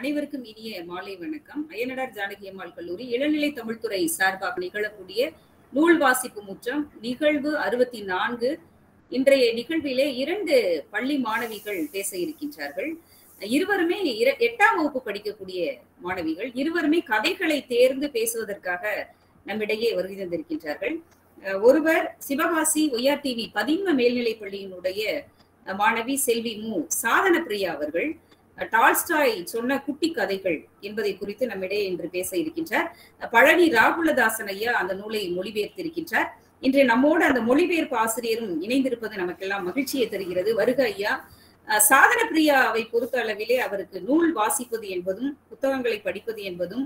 அனைவருக்கும் இனிய மாலை வணக்கம் அய்யனடார் ஜானகி அம்மாள் கல்லூரி இளநிலை தமிழ்துறை சார்பாக நிகழக்கூடிய நூல் வாசிப்பு முற்றம் நிகழ்வு அறுபத்தி நான்கு இன்றைய நிகழ்விலே இரண்டு பள்ளி மாணவிகள் பேச இருக்கின்றார்கள் இருவருமே எட்டாம் வகுப்பு படிக்கக்கூடிய மாணவிகள் இருவருமே கதைகளை தேர்ந்து பேசுவதற்காக நம்மிடையே வருகை தந்திருக்கின்றார்கள் ஒருவர் சிவகாசி ஒய்ஆர் டிவி பதின்ம மேல்நிலை பள்ளியினுடைய மாணவி செல்வி மு சாதன பிரியா அவர்கள் டால்ஸ்டாய் சொன்ன குட்டி கதைகள் என்பதை குறித்து நம்மிடையே இன்று பேச இருக்கின்றார் பழனி ராகுலதாசன் ஐயா அந்த நூலை மொழிபெயர்த்திருக்கின்றார் இன்று நம்மோடு அந்த மொழிபெயர்ப்பு ஆசிரியரும் இணைந்திருப்பது நமக்கெல்லாம் மகிழ்ச்சியை தருகிறது வருக ஐயா சாதன பிரியாவை பொறுத்த அளவிலே அவருக்கு நூல் வாசிப்பது என்பதும் புத்தகங்களை படிப்பது என்பதும்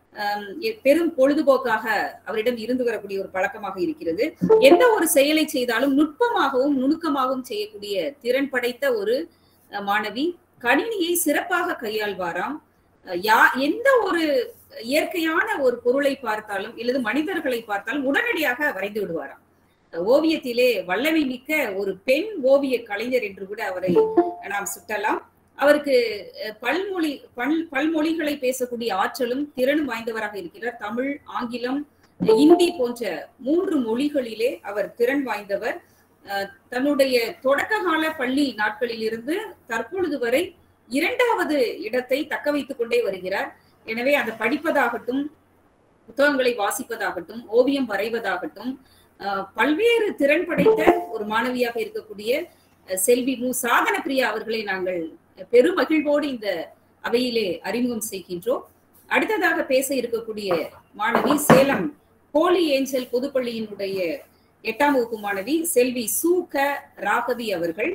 பெரும் பொழுதுபோக்காக அவரிடம் இருந்து வரக்கூடிய ஒரு பழக்கமாக இருக்கிறது எந்த ஒரு செயலை செய்தாலும் நுட்பமாகவும் நுணுக்கமாகவும் செய்யக்கூடிய திறன் படைத்த ஒரு மாணவி கணினியை சிறப்பாக கையாள்வாராம் யா எந்த ஒரு இயற்கையான ஒரு பொருளை பார்த்தாலும் இல்லது மனிதர்களை பார்த்தாலும் உடனடியாக வரைந்து விடுவாராம் ஓவியத்திலே வல்லமை மிக்க ஒரு பெண் ஓவிய கலைஞர் என்று கூட அவரை நாம் சுட்டலாம் அவருக்கு பல்மொழி பல் பல்மொழிகளை பேசக்கூடிய ஆற்றலும் திறனும் வாய்ந்தவராக இருக்கிறார் தமிழ் ஆங்கிலம் இந்தி போன்ற மூன்று மொழிகளிலே அவர் திறன் வாய்ந்தவர் தன்னுடைய தொடக்க கால பள்ளி நாட்களில் இருந்து தற்பொழுது வரை இரண்டாவது இடத்தை தக்க வைத்துக் கொண்டே வருகிறார் எனவே அந்த படிப்பதாகட்டும் புத்தகங்களை வாசிப்பதாகட்டும் ஓவியம் வரைவதாகட்டும் பல்வேறு திறன் படைத்த ஒரு மாணவியாக இருக்கக்கூடிய செல்வி மு சாதன பிரியா அவர்களை நாங்கள் பெருமகிழ்வோடு இந்த அவையிலே அறிமுகம் செய்கின்றோம் அடுத்ததாக பேச இருக்கக்கூடிய மாணவி சேலம் போலி ஏஞ்சல் பொதுப்பள்ளியினுடைய எட்டாம் வகுப்பு மாணவி செல்வி சு க ராகவி அவர்கள்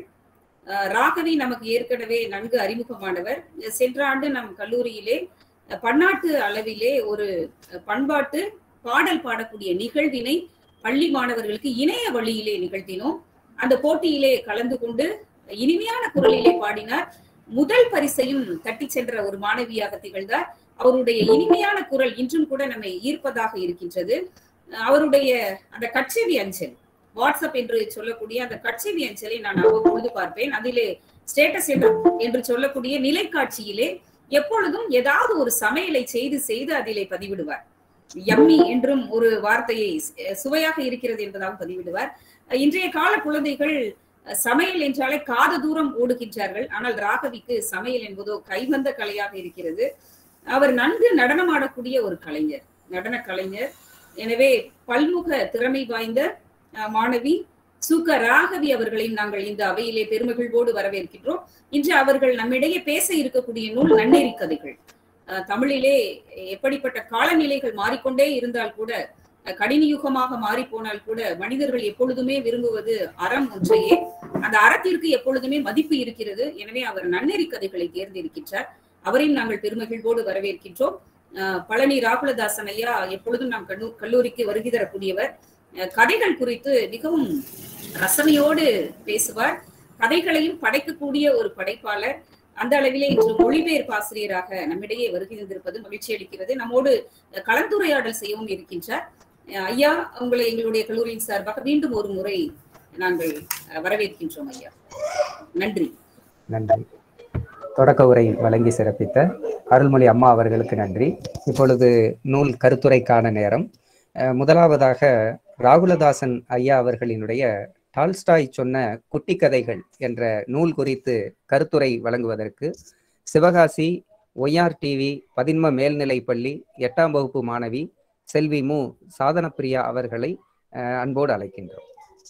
ராகவி நமக்கு ஏற்கனவே நன்கு அறிமுகமானவர் சென்ற ஆண்டு நம் கல்லூரியிலே பன்னாட்டு அளவிலே ஒரு பண்பாட்டு பாடல் பாடக்கூடிய நிகழ்வினை பள்ளி மாணவர்களுக்கு இணைய வழியிலே நிகழ்த்தினோம் அந்த போட்டியிலே கலந்து கொண்டு இனிமையான குரலிலே பாடினார் முதல் பரிசையும் தட்டி சென்ற ஒரு மாணவியாக திகழ்ந்தார் அவருடைய இனிமையான குரல் இன்றும் கூட நம்மை ஈர்ப்பதாக இருக்கின்றது அவருடைய அந்த கட்செவி அஞ்சல் வாட்ஸ்அப் என்று சொல்லக்கூடிய அந்த கட்செவி அஞ்சலை நான் அவ்வப்பொழுது பார்ப்பேன் அதிலே ஸ்டேட்டஸ் என்று சொல்லக்கூடிய நிலைக்காட்சியிலே எப்பொழுதும் ஏதாவது ஒரு சமையலை செய்து செய்து அதிலே பதிவிடுவார் எம்மி என்றும் ஒரு வார்த்தையை சுவையாக இருக்கிறது என்பதாக பதிவிடுவார் இன்றைய கால குழந்தைகள் சமையல் என்றாலே காத தூரம் ஓடுகின்றார்கள் ஆனால் ராகவிக்கு சமையல் என்பதோ கைவந்த கலையாக இருக்கிறது அவர் நன்கு நடனமாடக்கூடிய ஒரு கலைஞர் நடன கலைஞர் எனவே பல்முக திறமை வாய்ந்த மாணவி சுக ராகவி அவர்களையும் நாங்கள் இந்த அவையிலே பெருமகிழ்வோடு வரவேற்கின்றோம் இன்று அவர்கள் நம்மிடையே பேச இருக்கக்கூடிய நூல் நன்னெறி கதைகள் தமிழிலே எப்படிப்பட்ட காலநிலைகள் மாறிக்கொண்டே இருந்தால் கூட கடின யுகமாக மாறி போனால் கூட மனிதர்கள் எப்பொழுதுமே விரும்புவது அறம் ஒன்றையே அந்த அறத்திற்கு எப்பொழுதுமே மதிப்பு இருக்கிறது எனவே அவர் நன்னெறி கதைகளை தேர்ந்தெடுக்கின்றார் அவரையும் நாங்கள் பெருமகிழ்வோடு வரவேற்கின்றோம் பழனி ராகுலதாசன் ஐயா எப்பொழுதும் நாம் கல்லூரிக்கு வருகை தரக்கூடியவர் கதைகள் குறித்து மிகவும் ரசனையோடு பேசுவார் கதைகளையும் படைக்கக்கூடிய ஒரு படைப்பாளர் அந்த அளவிலே இன்று மொழிபெயர்ப்பு ஆசிரியராக நம்மிடையே வருகை தந்திருப்பது மகிழ்ச்சி அளிக்கிறது நம்மோடு கலந்துரையாடல் செய்யவும் இருக்கின்றார் ஐயா உங்களை எங்களுடைய கல்லூரியின் சார்பாக மீண்டும் ஒரு முறை நாங்கள் வரவேற்கின்றோம் ஐயா நன்றி நன்றி தொடக்க உரை வழங்கி சிறப்பித்த அருள்மொழி அம்மா அவர்களுக்கு நன்றி இப்பொழுது நூல் கருத்துரைக்கான நேரம் முதலாவதாக ராகுலதாசன் ஐயா அவர்களினுடைய டால்ஸ்டாய் சொன்ன குட்டி கதைகள் என்ற நூல் குறித்து கருத்துரை வழங்குவதற்கு சிவகாசி ஒய்ஆர் டிவி பதின்ம மேல்நிலை பள்ளி எட்டாம் வகுப்பு மாணவி செல்வி மு சாதனப்பிரியா அவர்களை அன்போடு அழைக்கின்றோம்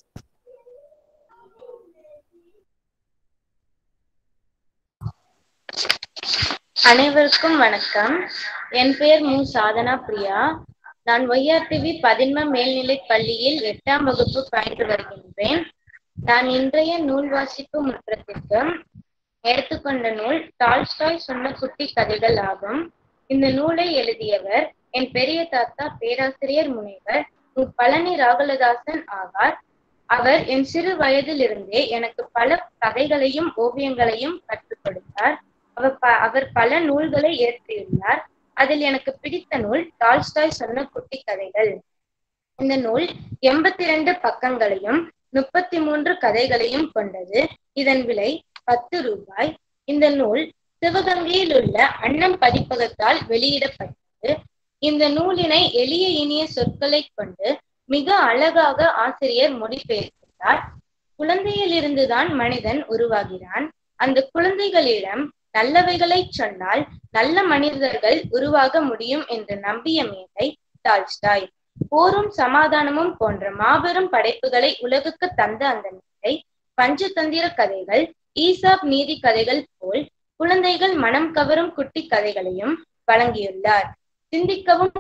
அனைவருக்கும் வணக்கம் என் பெயர் மு சாதனா பிரியா நான் ஒய்ஆர்டிவி பதின்ம மேல்நிலை பள்ளியில் எட்டாம் வகுப்பு பயின்று வருகின்றேன் நான் இன்றைய நூல் வாசிப்பு முற்றத்திற்கு எடுத்துக்கொண்ட நூல் டால்ஸ்டாய் சொன்ன குட்டி கதைகள் ஆகும் இந்த நூலை எழுதியவர் என் பெரிய தாத்தா பேராசிரியர் முனைவர் பழனி ராகுலதாசன் ஆவார் அவர் என் சிறு வயதிலிருந்தே எனக்கு பல கதைகளையும் ஓவியங்களையும் கற்றுக் கொடுத்தார் அவர் அவர் பல நூல்களை இயற்றியுள்ளார் அதில் எனக்கு பிடித்த நூல் டால்ஸ்டாய் சொன்ன குட்டி கதைகள் இந்த நூல் எண்பத்தி இரண்டு பக்கங்களையும் முப்பத்தி மூன்று கதைகளையும் கொண்டது இதன் விலை பத்து ரூபாய் இந்த நூல் சிவகங்கையில் உள்ள அன்னம் பதிப்பகத்தால் வெளியிடப்பட்டது இந்த நூலினை எளிய இனிய சொற்களை கொண்டு மிக அழகாக ஆசிரியர் மொழிபெயர்க்கிறார் குழந்தையிலிருந்துதான் மனிதன் உருவாகிறான் அந்த குழந்தைகளிடம் நல்லவைகளை சொன்னால் நல்ல மனிதர்கள் உருவாக முடியும் என்று நம்பிய மேலை டால்ஸ்டாய் போரும் சமாதானமும் போன்ற மாபெரும் படைப்புகளை உலகுக்கு தந்த அந்த மேலை பஞ்சதந்திர கதைகள் ஈசாப் நீதி கதைகள் போல் குழந்தைகள் மனம் கவரும் குட்டி கதைகளையும் வழங்கியுள்ளார் சிந்திக்கவும்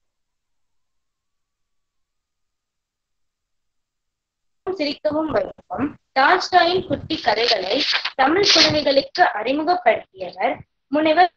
சிரிக்கவும் வைக்கும் டால்ஸ்டாயின் குட்டி கதைகளை தமிழ் குழந்தைகளுக்கு அறிமுகப்படுத்தியவர் முனைவர்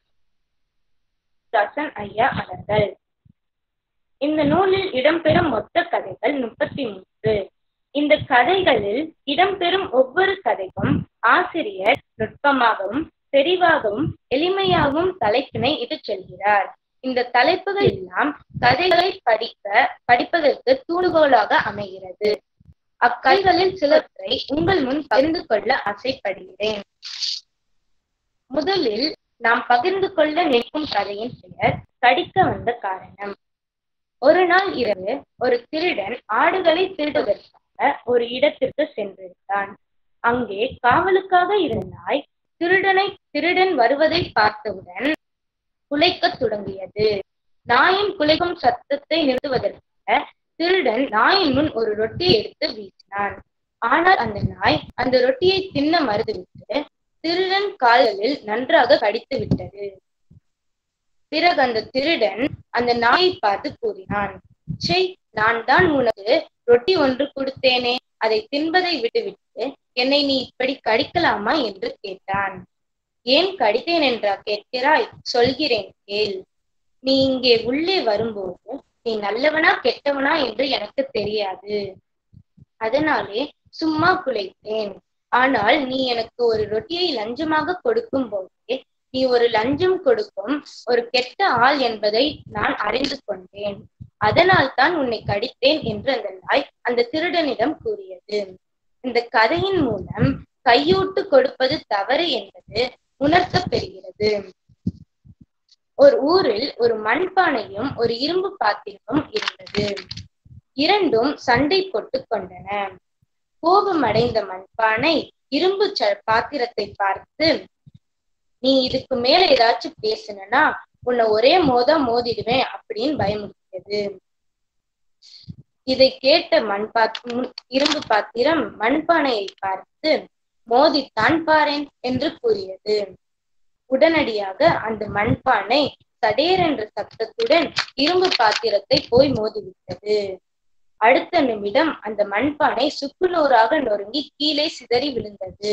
ரசன் ஐயா அவர்கள் இந்த நூலில் இடம்பெறும் மொத்த கதைகள் முப்பத்தி மூன்று இந்த கதைகளில் இடம்பெறும் ஒவ்வொரு கதைக்கும் ஆசிரியர் நுட்பமாகவும் தெளிவாகவும் எளிமையாகவும் தலைப்பினை இது சொல்கிறார் இந்த தலைப்புகள் எல்லாம் கதைகளை படிக்க படிப்பதற்கு தூண்டுகோலாக அமைகிறது அக்கதைகளில் சிலவற்றை உங்கள் முன் பகிர்ந்து கொள்ள ஆசைப்படுகிறேன் முதலில் நாம் பகிர்ந்து கொள்ள நிற்கும் கதையின் பெயர் கடிக்க வந்த காரணம் ஒரு நாள் இரவு ஒரு திருடன் ஆடுகளை திருடுவதற்காக ஒரு இடத்திற்கு சென்றிருந்தான் அங்கே காவலுக்காக இருந்த நாய் திருடனை திருடன் வருவதை பார்த்தவுடன் குலைக்கத் தொடங்கியது நாயின் குலைக்கும் சத்தத்தை நிறுத்துவதற்காக திருடன் நாயின் முன் ஒரு ரொட்டியை எடுத்து வீசினான் ஆனால் அந்த நாய் அந்த ரொட்டியை தின்ன மறுத்துவிட்டு திருடன் கால்களில் நன்றாக கடித்து விட்டது பிறகு அந்த திருடன் அந்த நாயை பார்த்து கூறினான் சே நான் தான் உனக்கு ரொட்டி ஒன்று கொடுத்தேனே அதை தின்பதை விட்டுவிட்டு என்னை நீ இப்படி கடிக்கலாமா என்று கேட்டான் ஏன் கடித்தேன் என்றா கேட்கிறாய் சொல்கிறேன் கேள் நீ இங்கே உள்ளே வரும்போது நீ நல்லவனா கெட்டவனா என்று எனக்கு தெரியாது அதனாலே சும்மா குலைத்தேன் ஆனால் நீ எனக்கு ஒரு ரொட்டியை லஞ்சமாக கொடுக்கும் போதே நீ ஒரு லஞ்சம் கொடுக்கும் ஒரு கெட்ட ஆள் என்பதை நான் அறிந்து கொண்டேன் அதனால் தான் உன்னை கடித்தேன் என்று அந்த நாய் அந்த திருடனிடம் கூறியது இந்த கதையின் மூலம் கையூட்டு கொடுப்பது தவறு என்பது உணர்த்தப் பெறுகிறது ஒரு ஊரில் ஒரு மண்பானையும் ஒரு இரும்பு பாத்திரமும் இருந்தது இரண்டும் சண்டை போட்டுக் கொண்டன கோபம் அடைந்த மண்பானை இரும்பு பாத்திரத்தை பார்த்து நீ இதுக்கு மேல ஏதாச்சும் பேசுனா உன்னை ஒரே மோத மோதிடுவேன் அப்படின்னு பயமுறுத்தியது இதை கேட்ட மண் பாத் இரும்பு பாத்திரம் மண்பானையை பார்த்து மோதித்தான் பாரேன் என்று கூறியது உடனடியாக அந்த மண்பானை சடேர் என்ற சத்தத்துடன் இரும்பு பாத்திரத்தை போய் மோதிவிட்டது அடுத்த நிமிடம் அந்த மண்பானை சுக்குநூறாக நொறுங்கி கீழே சிதறி விழுந்தது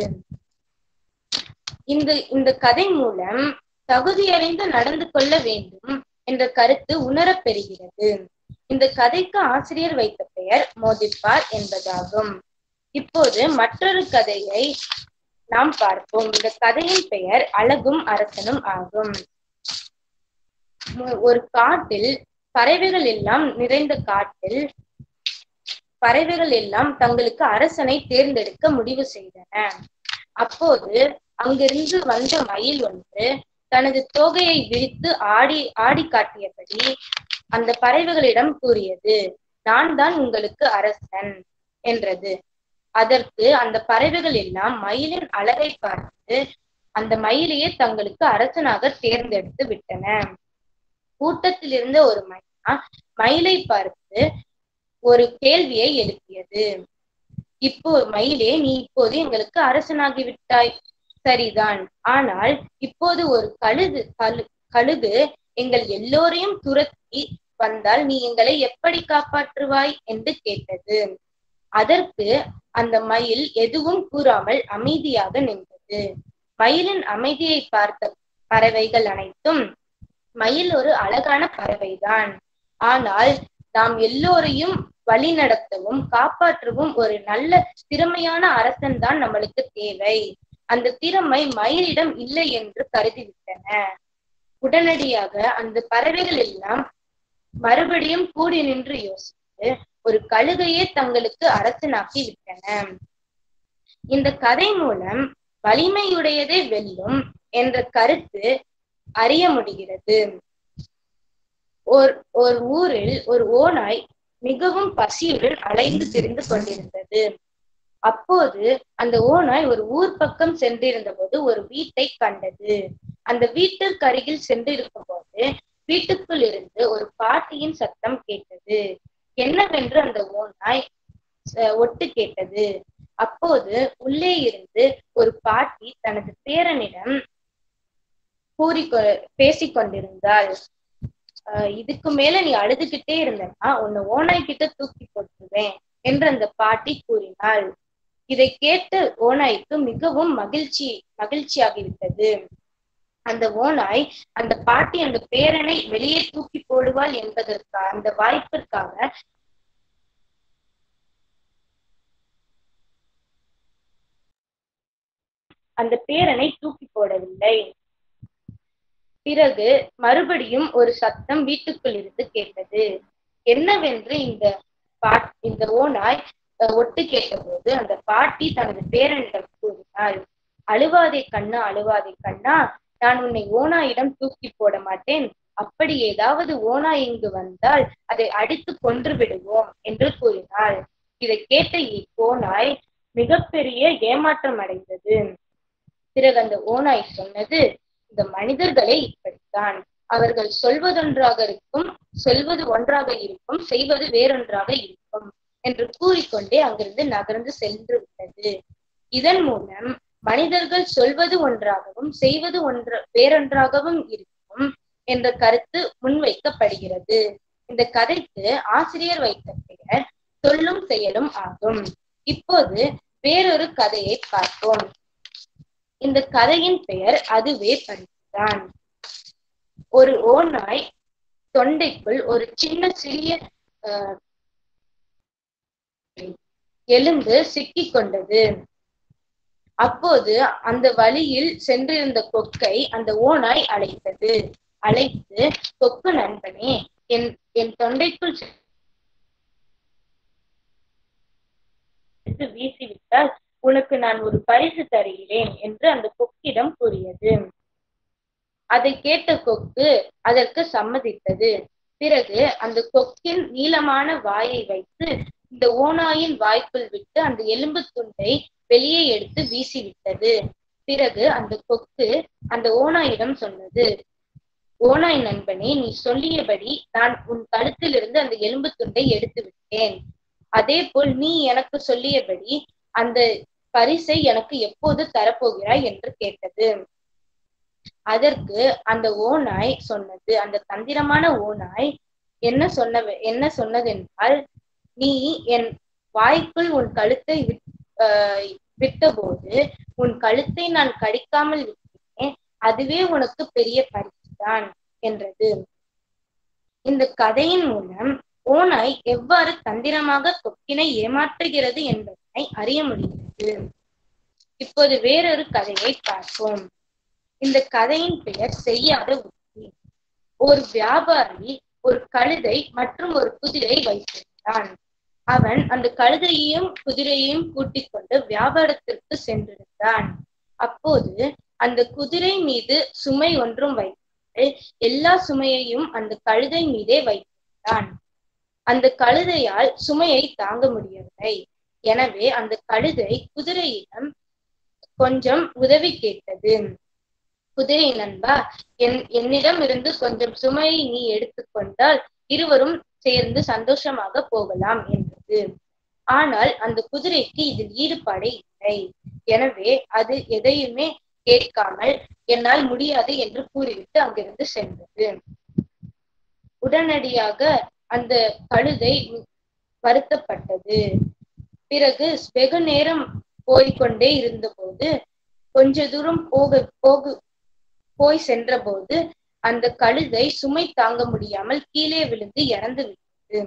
இந்த இந்த கதை மூலம் தகுதியறிந்து நடந்து கொள்ள வேண்டும் என்ற கருத்து உணரப் பெறுகிறது இந்த கதைக்கு ஆசிரியர் வைத்த பெயர் மோதிப்பார் என்பதாகும் இப்போது மற்றொரு கதையை நாம் பார்ப்போம் இந்த கதையின் பெயர் அழகும் அரசனும் ஆகும் ஒரு காட்டில் பறவைகள் எல்லாம் நிறைந்த காட்டில் பறவைகள் எல்லாம் தங்களுக்கு அரசனை தேர்ந்தெடுக்க முடிவு செய்தன அப்போது அங்கிருந்து வந்த மயில் ஒன்று தனது தோகையை விரித்து ஆடி ஆடி காட்டியபடி அந்த பறவைகளிடம் கூறியது நான் தான் உங்களுக்கு அரசன் என்றது அதற்கு அந்த பறவைகள் எல்லாம் மயிலின் அழகை பார்த்து அந்த மயிலையே தங்களுக்கு அரசனாக தேர்ந்தெடுத்து விட்டன கூட்டத்தில் இருந்த ஒரு மைனா மயிலை பார்த்து ஒரு கேள்வியை எழுப்பியது இப்போ மயிலே நீ இப்போது எங்களுக்கு அரசனாகி விட்டாய் சரிதான் ஆனால் இப்போது ஒரு கழுகு கழு கழுகு எங்கள் எல்லோரையும் துரத்தி வந்தால் நீ எங்களை எப்படி காப்பாற்றுவாய் என்று கேட்டது அதற்கு அந்த மயில் எதுவும் கூறாமல் அமைதியாக நின்றது மயிலின் அமைதியை பார்த்த பறவைகள் அனைத்தும் மயில் ஒரு அழகான பறவைதான் ஆனால் நாம் எல்லோரையும் வழி நடத்தவும் காப்பாற்றவும் ஒரு நல்ல திறமையான அரசன் தான் நம்மளுக்கு தேவை அந்த திறமை மயிலிடம் இல்லை என்று கருதிவிட்டன உடனடியாக அந்த பறவைகள் எல்லாம் மறுபடியும் கூடி நின்று யோசித்து ஒரு கழுகையே தங்களுக்கு அரசனாக்கி விட்டன இந்த கதை மூலம் வலிமையுடையதே வெல்லும் என்ற கருத்து அறிய முடிகிறது ஒரு ஒரு ஊரில் ஒரு ஓநாய் மிகவும் பசியுடன் அலைந்து திரிந்து கொண்டிருந்தது அப்போது அந்த ஓநாய் ஒரு ஊர் பக்கம் சென்றிருந்த போது ஒரு வீட்டை கண்டது அந்த வீட்டிற்கு அருகில் சென்றிருக்கும் போது வீட்டுக்குள் இருந்து ஒரு பாட்டியின் சத்தம் கேட்டது என்னவென்று அந்த ஓநாய் அஹ், ஒட்டு கேட்டது அப்போது உள்ளே இருந்து ஒரு பாட்டி தனது பேரனிடம் கூறி பேசிக் கொண்டிருந்தாள் அஹ், இதுக்கு மேல நீ அழுதுகிட்டே இருந்தனா உன்னை ஓநாய் கிட்ட தூக்கி போட்டுருவேன் என்று அந்த பாட்டி கூறினாள் இதை கேட்டு ஓநாய்க்கு மிகவும் மகிழ்ச்சி மகிழ்ச்சியாகிவிட்டது அந்த ஓநாய் அந்த பாட்டி அந்த பேரனை வெளியே தூக்கி போடுவாள் என்பதற்காக அந்த வாய்ப்பிற்காக அந்த பேரனை தூக்கி போடவில்லை பிறகு மறுபடியும் ஒரு சத்தம் வீட்டுக்குள் இருந்து கேட்டது என்னவென்று இந்த பாட் இந்த ஓநாய் அஹ், ஒட்டு கேட்டபோது அந்த பாட்டி தனது பேரனிடம் கூறினாள் அழுவாதே கண்ணா அழுவாதே கண்ணா நான் உன்னை ஓநாயிடம் தூக்கி போட மாட்டேன் அப்படி ஏதாவது ஓநாய் இங்கு வந்தால் அதை அடித்து கொன்று விடுவோம் என்று கூறினாள் இதை கேட்ட ஓநாய் மிகப்பெரிய ஏமாற்றம் அடைந்தது பிறகு அந்த ஓநாய் சொன்னது இந்த மனிதர்களே இப்படித்தான் அவர்கள் சொல்வதொன்றாக இருக்கும் செல்வது ஒன்றாக இருக்கும் செய்வது வேறொன்றாக இருக்கும் என்று கூறிக்கொண்டே அங்கிருந்து நகர்ந்து சென்று விட்டது இதன் மூலம் மனிதர்கள் சொல்வது ஒன்றாகவும் செய்வது ஒன்ற வேறொன்றாகவும் இருக்கும் என்ற கருத்து முன்வைக்கப்படுகிறது இந்த கதைக்கு ஆசிரியர் வைத்த பெயர் சொல்லும் செயலும் ஆகும் இப்போது வேறொரு கதையை பார்ப்போம் இந்த கதையின் பெயர் அதுவே பரிசுதான் ஒரு ஓநாய் தொண்டைக்குள் ஒரு சின்ன சிறிய அஹ், எலும்பு சிக்கிக் கொண்டது அப்போது அந்த வழியில் சென்றிருந்த கொக்கை அந்த ஓநாய் அழைத்தது அழைத்து கொக்கு நண்பனே என் என் தொண்டைக்குள் எடுத்து வீசிவிட்டால் உனக்கு நான் ஒரு பரிசு தருகிறேன் என்று அந்த கொக்கிடம் கூறியது அதை கேட்ட கொக்கு அதற்கு சம்மதித்தது பிறகு அந்த கொக்கின் நீளமான வாயை வைத்து இந்த ஓநாயின் வாய்க்குள் விட்டு அந்த எலும்பு துண்டை வெளியே எடுத்து வீசிவிட்டது பிறகு அந்த கொக்கு அந்த ஓநாயிடம் சொன்னது ஓநாய் நண்பனே நீ சொல்லியபடி நான் உன் கழுத்திலிருந்து அந்த எலும்பு துண்டை எடுத்து விட்டேன் அதே போல் நீ எனக்கு சொல்லியபடி அந்த பரிசை எனக்கு எப்போது தரப்போகிறாய் என்று கேட்டது அதற்கு அந்த ஓநாய் சொன்னது அந்த தந்திரமான ஓநாய் என்ன சொன்ன என்ன சொன்னதென்றால் நீ என் வாய்க்குள் உன் கழுத்தை விட் ஆஹ் விட்டபோது உன் கழுத்தை நான் கடிக்காமல் விட்டேன் அதுவே உனக்கு பெரிய பரிசுதான் என்றது இந்த கதையின் மூலம் ஓநாய் எவ்வாறு தந்திரமாக கொக்கினை ஏமாற்றுகிறது என்பதனை அறிய முடிகிறது இப்போது வேறொரு கதையை பார்ப்போம் இந்த கதையின் பெயர் செய்யாத உத்தி ஒரு வியாபாரி ஒரு கழுதை மற்றும் ஒரு குதிரை வைத்திருந்தான் அவன் அந்த கழுதையையும் குதிரையையும் கூட்டிக் கொண்டு வியாபாரத்திற்கு சென்றிருந்தான் அப்போது அந்த குதிரை மீது சுமை ஒன்றும் வைத்து எல்லா சுமையையும் அந்த கழுதை மீதே வைத்திருந்தான் அந்த கழுதையால் சுமையை தாங்க முடியவில்லை எனவே அந்த கழுதை குதிரையிடம் கொஞ்சம் உதவி கேட்டது குதிரை நண்பா என் என்னிடம் இருந்து கொஞ்சம் சுமையை நீ எடுத்துக்கொண்டால் இருவரும் சேர்ந்து சந்தோஷமாக போகலாம் என்றது ஆனால் அந்த குதிரைக்கு இதில் ஈடுபாடே இல்லை எனவே அது எதையுமே கேட்காமல் என்னால் முடியாது என்று கூறிவிட்டு அங்கிருந்து சென்றது உடனடியாக அந்த கழுதை வருத்தப்பட்டது பிறகு வெகு நேரம் போய்கொண்டே இருந்தபோது கொஞ்ச தூரம் போக போகு போய் சென்றபோது அந்த கழுதை சுமை தாங்க முடியாமல் கீழே விழுந்து இறந்து விட்டது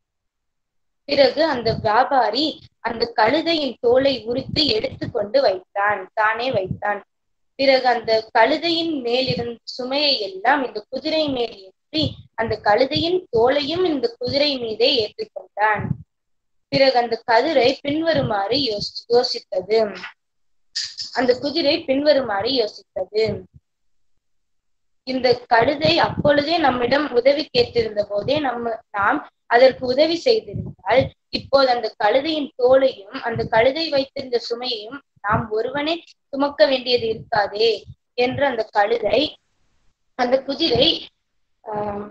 பிறகு அந்த வியாபாரி அந்த கழுதையின் தோலை உரித்து எடுத்துக்கொண்டு வைத்தான் தானே வைத்தான் பிறகு அந்த கழுதையின் மேலிருந்த சுமையை எல்லாம் இந்த குதிரை மேல் ஏற்றி அந்த கழுதையின் தோலையும் இந்த குதிரை மீதே ஏற்றிக்கொண்டான் பிறகு அந்த கதிரை பின்வருமாறு யோசி யோசித்தது அந்த குதிரை பின்வருமாறு யோசித்தது இந்த கழுதை அப்பொழுதே நம்மிடம் உதவி கேட்டிருந்த போதே நம்ம நாம் அதற்கு உதவி செய்திருந்தால் இப்போது அந்த கழுதையின் தோலையும் அந்த கழுதை வைத்திருந்த சுமையையும் நாம் ஒருவனே சுமக்க வேண்டியது இருக்காதே என்று அந்த கழுதை அந்த குதிரை ஆஹ்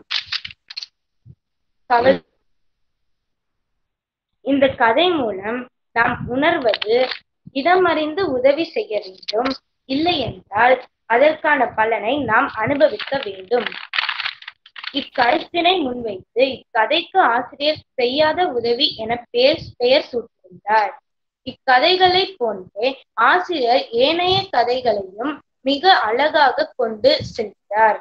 கவல் இந்த கதை மூலம் நாம் உணர்வது இடமறிந்து உதவி செய்ய வேண்டும் இல்லை என்றால் அதற்கான பலனை நாம் அனுபவிக்க வேண்டும் இக்கருத்தினை முன்வைத்து இக்கதைக்கு ஆசிரியர் செய்யாத உதவி என பெயர் பெயர் சூட்டியுள்ளார் இக்கதைகளை போன்றே ஆசிரியர் ஏனைய கதைகளையும் மிக அழகாக கொண்டு செல்கிறார்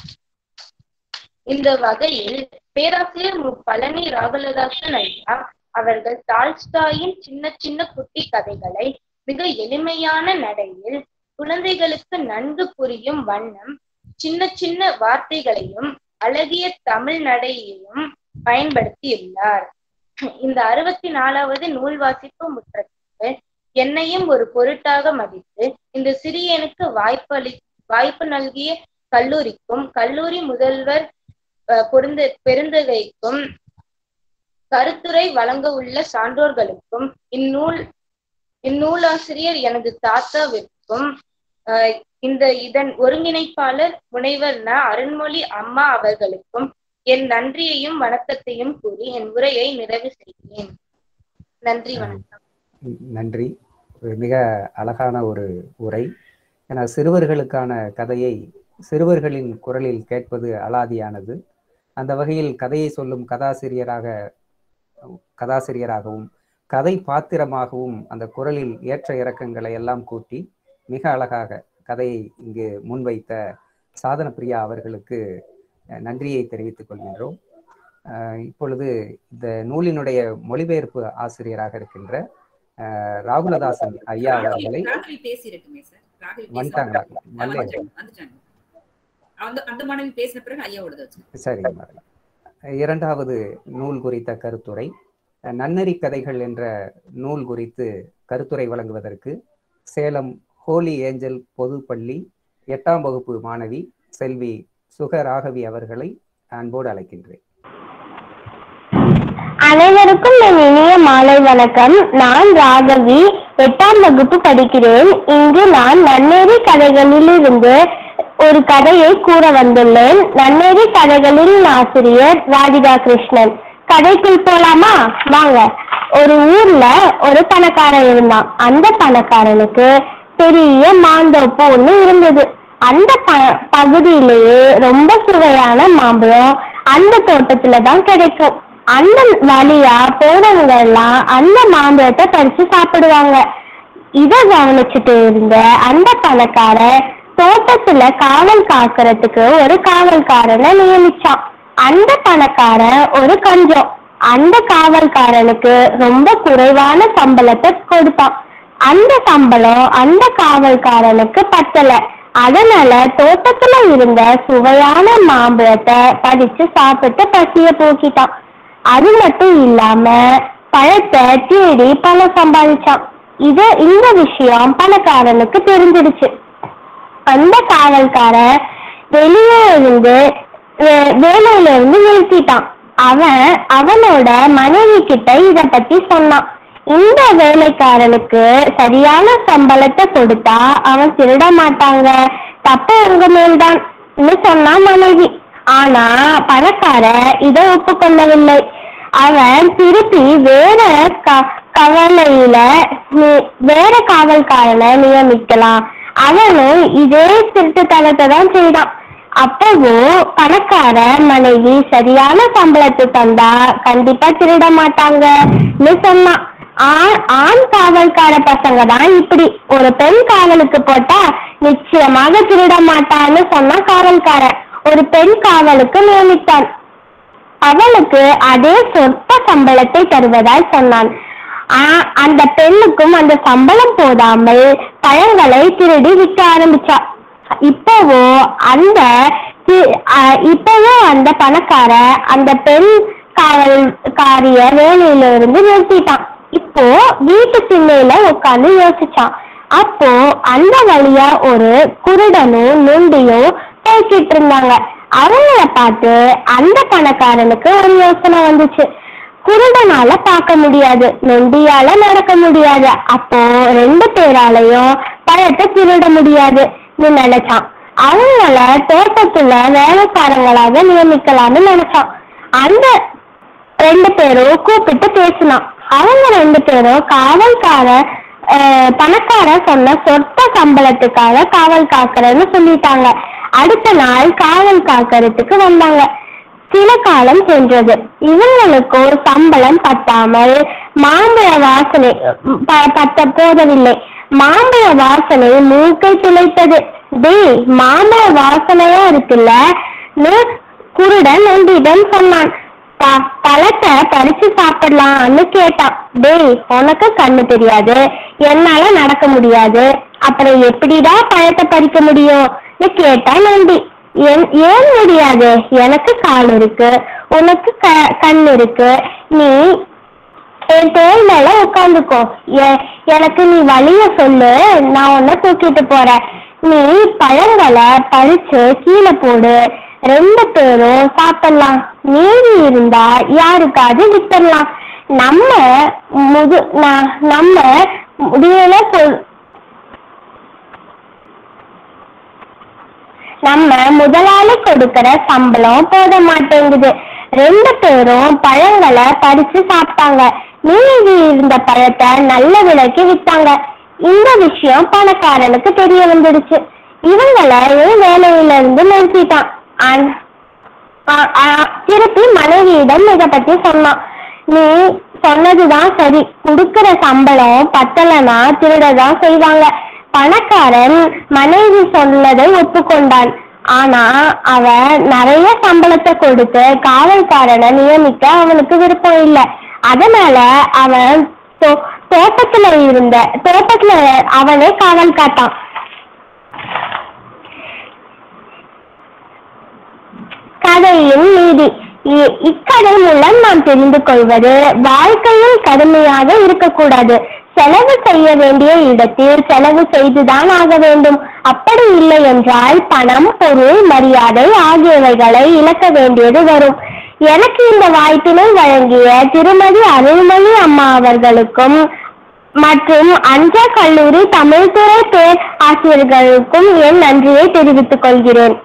இந்த வகையில் பேராசிரியர் மு பழனி ராகுலதாசன் ஐயா அவர்கள் டால்ஸ்டாயின் சின்ன சின்ன குட்டி கதைகளை மிக எளிமையான நடையில் குழந்தைகளுக்கு நன்கு புரியும் வண்ணம் சின்ன சின்ன வார்த்தைகளையும் அழகிய தமிழ் நடையையும் பயன்படுத்தியுள்ளார் இந்த அறுபத்தி நாலாவது நூல் வாசிப்பு முற்றத்துக்கு என்னையும் ஒரு பொருட்டாக மதித்து இந்த சிறியனுக்கு வாய்ப்பளி வாய்ப்பு நல்கிய கல்லூரிக்கும் கல்லூரி முதல்வர் அஹ், பொருந்த பெருந்தகைக்கும் கருத்துரை வழங்க உள்ள சான்றோர்களுக்கும் இந்நூல் இந்நூலாசிரியர் எனது தாத்தாவிற்கும் அஹ், இந்த இதன் ஒருங்கிணைப்பாளர் முனைவர் ந அருண்மொழி அம்மா அவர்களுக்கும் என் நன்றியையும் வணக்கத்தையும் கூறி என் உரையை நிறைவு செய்கிறேன் நன்றி வணக்கம் நன்றி ஒரு மிக அழகான ஒரு உரை ஏன்னா சிறுவர்களுக்கான கதையை சிறுவர்களின் குரலில் கேட்பது அலாதியானது அந்த வகையில் கதையை சொல்லும் கதாசிரியராக கதாசிரியராகவும் கதை பாத்திரமாகவும் அந்த குரலில் ஏற்ற இறக்கங்களை எல்லாம் கூட்டி மிக அழகாக கதையை இங்கு முன்வைத்த சாதன பிரியா அவர்களுக்கு அஹ், நன்றியை தெரிவித்துக் கொள்கின்றோம் அஹ், இப்பொழுது இந்த நூலினுடைய மொழிபெயர்ப்பு ஆசிரியராக இருக்கின்ற அஹ், ராகுலதாசன் ஐயா அவர்களை ராகுல் பேசியிருக்குமே சார் ராகுல் வந்துட்டாங்களா பேசி- நல்ல வந்துட்டாங்க, வந்துட்டாங்க. அந்த அந்த மாணவி பேசின பிறகு ஐயாவோடது வச்சு சரிங்க மேடம் இரண்டாவது நூல் குறித்த கருத்துரை நன்னெறி கதைகள் என்ற நூல் குறித்து கருத்துரை வழங்குவதற்கு சேலம் ஹோலி ஏஞ்சல் பொது பள்ளி எட்டாம் வகுப்பு மாணவி செல்வி சுகராகவி அவர்களை அன்போடு அழைக்கின்றேன் அனைவருக்கும் என் இனிய மாலை வணக்கம் நான் ராகவி எட்டாம் வகுப்பு படிக்கிறேன் இங்கு நான் நன்னேரி கதைகளிலிருந்து ஒரு கதையை கூற வந்துள்ளேன் நன்னேரி கதைகளின் ஆசிரியர் ராதிகா கிருஷ்ணன் கதைக்குள் போலாமா வாங்க ஒரு ஊர்ல ஒரு பணக்காரன் இருந்தான் அந்த பணக்காரனுக்கு பெரிய மாந்தோப்பு ஒண்ணு இருந்தது அந்த ப பகுதியிலேயே ரொம்ப சுவையான மாம்பழம் அந்த தோட்டத்துல தான் கிடைக்கும் அந்த வழியா போறவங்க எல்லாம் அந்த மாம்பழத்தை பறிச்சு சாப்பிடுவாங்க இத கவனிச்சுட்டு இருந்த அந்த பணக்காரன் தோட்டத்துல காவல் காக்கிறதுக்கு ஒரு காவல்காரனை நியமிச்சான் அந்த பணக்காரன் ஒரு கஞ்சம் அந்த காவல்காரனுக்கு ரொம்ப குறைவான சம்பளத்தை கொடுத்தான் அந்த சம்பளம் அந்த காவல்காரனுக்கு பத்தல அதனால தோட்டத்துல இருந்த சுவையான மாம்பழத்தை பறிச்சு சாப்பிட்டு பசிய போக்கிட்டான் அது மட்டும் இல்லாம பழத்தை தேடி பணம் சம்பாதிச்சான் இது இந்த விஷயம் பணக்காரனுக்கு தெரிஞ்சிடுச்சு அந்த காவல்காரன் வெளியே இருந்து வே- வேலையில இருந்து நிறுத்திட்டான் அவன் அவனோட மனைவி கிட்ட இத பத்தி சொன்னான் இந்த வேலைக்காரனுக்கு சரியான சம்பளத்தை கொடுத்தா அவன் திருட மாட்டாங்க தப்பு உங்க மேல்தான் சொன்னான் மனைவி ஆனா பணக்காரன் இதை ஒப்புக்கொள்ளவில்லை அவன் திருப்பி வேற க- கவலையில நி- வேற காவல்காரனை நியமிக்கலாம் அவனும் இதே திருட்டுத்தனத்தை தான் செய்தான் அப்பவும் பணக்கார மனைவி சரியான சம்பளத்தை தந்தா கண்டிப்பா திருட மாட்டாங்கன்னு சொன்னான் ஆண் ஆண் காவல்கார பசங்க தான் இப்படி ஒரு பெண் காவலுக்கு போட்டா நிச்சயமாக திருட மாட்டான்னு சொன்னா காவல்காரன் ஒரு பெண் காவலுக்கு நியமித்தான் அவளுக்கு அதே சொற்ப சம்பளத்தை தருவதாய் சொன்னான் ஆ- அந்த பெண்ணுக்கும் அந்த சம்பளம் போதாமல் பழங்களை திருடி விற்க ஆரம்பிச்சா இப்பவோ அந்த தி- அ, இப்பவோ அந்த பணக்கார அந்த பெண் காவல்காரிய வேலையில இருந்து நிறுத்திட்டான் இப்போ வீட்டு திண்ணையில உட்கார்ந்து யோசிச்சான் அப்போ அந்த வழியா ஒரு குருடனும் நொண்டியும் பேசிட்டு இருந்தாங்க அவங்கள பார்த்து அந்த பணக்காரனுக்கு ஒரு யோசனை வந்துச்சு குருடனால பார்க்க முடியாது நொண்டியால நடக்க முடியாது அப்போ ரெண்டு பேராலையும் பழத்தை திருட முடியாது நீ நினைச்சான் அவங்கள தோட்டத்துல வேலைக்காரங்களாக நியமிக்கலாம்னு நினைச்சான் அந்த ரெண்டு பேரும் கூப்பிட்டு பேசினான் அவங்க ரெண்டு பேரும் காவல்கார அஹ், பணக்காரன் சொன்ன சொத்த சம்பளத்துக்காக காவல் காக்கிறேன்னு சொல்லிட்டாங்க அடுத்த நாள் காவல் காக்கிறதுக்கு வந்தாங்க சில காலம் சென்றது இவங்களுக்கு சம்பளம் பத்தாமல் மாம்பழ வாசனை உம், ப- பத்த போதவில்லை மாம்பழ வாசனை மூக்கை துளைத்தது டேய் மாம்பழ வாசனையா இருக்குல்ல ன்னு குருடன் நொண்டிடம் சொன்னான் ப- பழத்தை பறிச்சு சாப்பிடலாம்னு கேட்டான் டேய் உனக்கு கண்ணு தெரியாது என்னால நடக்க முடியாது அப்புறம் எப்படிடா பழத்தை பறிக்க முடியும் கேட்டான் நம்பி ஏன் ஏன் முடியாது எனக்கு கால் இருக்கு உனக்கு க கண் இருக்கு நீ என் தோல் மேல உட்காந்துக்கோ எ- எனக்கு நீ வழிய சொல்லு நான் உன்னை தூக்கிட்டு போறேன் நீ பழங்களை பறிச்சு கீழே போடு ரெண்டு பேரும் சாப்பிடலாம் மீதி இருந்தா யாருக்காவது வித்துடலாம் நம்ம முது ந- நம்ம முடியல சொல் நம்ம முதலாளி கொடுக்கிற சம்பளம் போத மாட்டேங்குது ரெண்டு பேரும் பழங்களை பறிச்சு சாப்பிட்டாங்க மீதி இருந்த பழத்தை நல்ல விலைக்கு வித்தாங்க இந்த விஷயம் பணக்காரனுக்கு தெரிய வந்துடுச்சு இவங்களை வேலையில இருந்து நிறுத்திட்டான் ஆன்- ஆ- ஆ- திருப்பி மனைவியிடம் இத பத்தி சொன்னான் நீ சொன்னதுதான் சரி கொடுக்கிற சம்பளம் பத்தலைன்னா திருடதான் செய்வாங்க பணக்காரன் மனைவி சொன்னதை ஒப்புக்கொண்டான் ஆனா அவன் நிறைய சம்பளத்தை கொடுத்து காவல்காரனை நியமிக்க அவனுக்கு விருப்பம் இல்லை அதனால அவன் தோ- தோட்டத்துல இருந்த தோட்டத்துல அவனே காவல் காட்டான் கதையின் நீதி இ- இக்கதை மூலம் நாம் தெரிந்து கொள்வது வாழ்க்கையில் கடுமையாக இருக்கக்கூடாது செலவு செய்ய வேண்டிய இடத்தில் செலவு செய்துதான் ஆக வேண்டும் அப்படி இல்லை என்றால் பணம் பொருள் மரியாதை ஆகியவைகளை இழக்க வேண்டியது வரும் எனக்கு இந்த வாய்ப்பினை வழங்கிய திருமதி அருள்மொழி அம்மா அவர்களுக்கும் மற்றும் அஞ்சா கல்லூரி தமிழ்துறை பேர் ஆசிரியர்களுக்கும் என் நன்றியை தெரிவித்துக் கொள்கிறேன்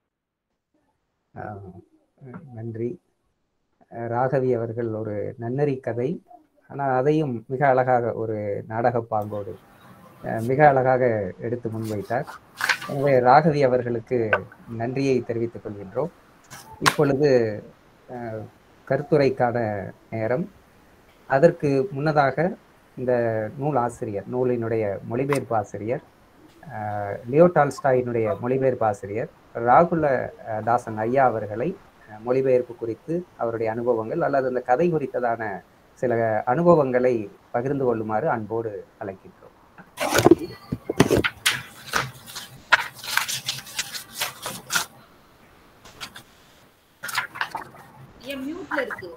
ஆஹ் நன்றி அஹ் ராகவி அவர்கள் ஒரு நன்னறி கதை ஆனால் அதையும் மிக அழகாக ஒரு நாடக பாங்கோடு அஹ் மிக அழகாக எடுத்து முன்வைத்தார் எனவே ராகவி அவர்களுக்கு நன்றியை தெரிவித்துக் கொள்கின்றோம் இப்பொழுது அஹ், கருத்துரைக்கான நேரம் அதற்கு முன்னதாக இந்த நூல் ஆசிரியர் நூலினுடைய மொழிபெயர்ப்பு ஆசிரியர் அஹ், லியோ டால்ஸ்டாயினுடைய மொழிபெயர்ப்பு ஆசிரியர் ராகுல அஹ், தாசன் ஐயா அவர்களை அஹ், மொழிபெயர்ப்பு குறித்து அவருடைய அனுபவங்கள் அல்லது அந்த கதை குறித்ததான சில அனுபவங்களை பகிர்ந்து கொள்ளுமாறு அன்போடு அழைக்கின்றோம் ஏன் மியூட்ல இருக்கு